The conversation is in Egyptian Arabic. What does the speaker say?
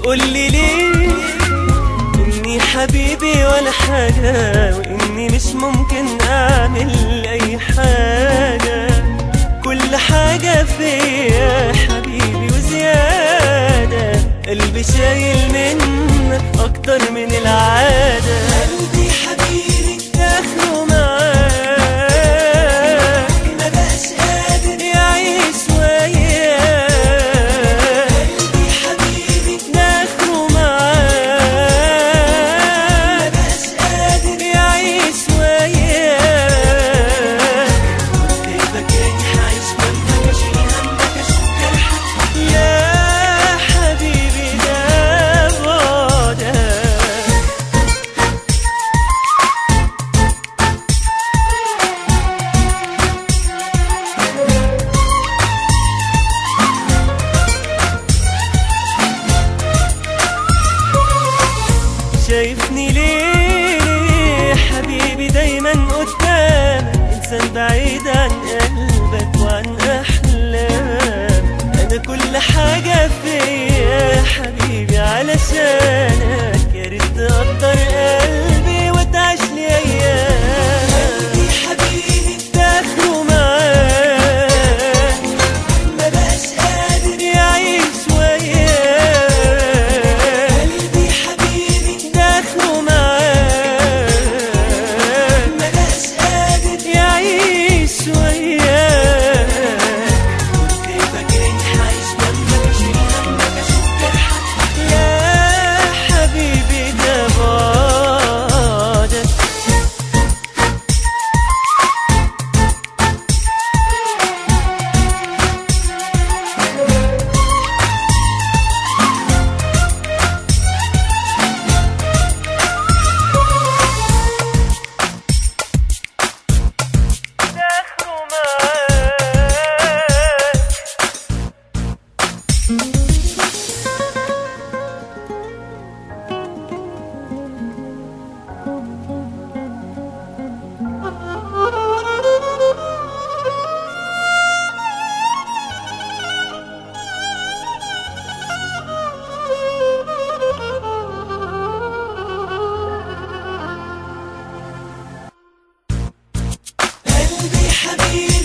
قولي ليه اني حبيبي ولا حاجة واني مش ممكن اعمل اي حاجة كل حاجة فيا حبيبي وزيادة قلبي شايل منك اكتر من العادة قلبي حبيبي اخره معاك ما بقاش قادر يعيش وياك قلبي حبيبي اخره معاك ما بقاش قادر يعيش وياك كنت فاكرني هعيش جنبك اشيل همك اشوف جرحك يا حبيبي ده بعدك شايفني ليه ليه حبيبي دايما قدامك انسان بعيد عن قلبك وعن احلامك انا كل حاجة فيا حبيبي علشانك يا ريت تقدر قلبي وتعيش لي ايام قلبي حبيبي تاخده معاك ما بقاش قادر يعيش وياك قلبي حبيبي داخله معاك ما بقاش قادر يعيش وياك كنت فاكرني هعيش جنبك اشيل همك اشوف جرحك يا حبيبي ده بعدك داخله معاك قلبي حبيبي